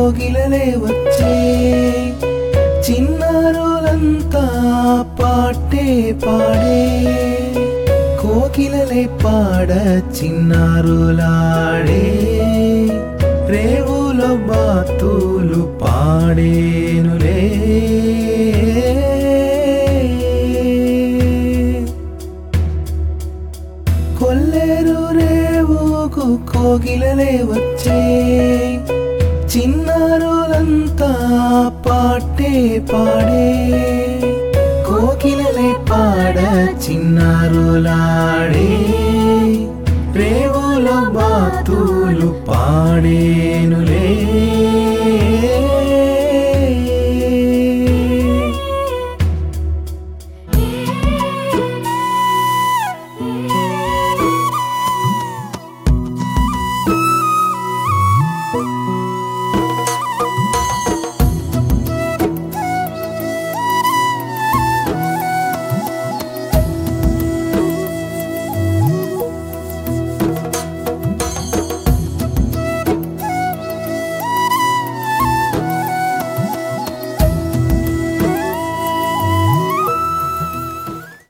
కోగిలలే వచ్చే చిన్నారులంతా పాటే పాడే కోకిలలే పాడ చిన్నారులాడే రేవుల బాతులు పాడేనులే కొల్లేరు రేవుకు కోగిలలే వచ్చే చిన్నారులంతా పాటే పాడే కోకిలలే పాడ చిన్నారులాడే రేవుల బాతులు పాడేనులే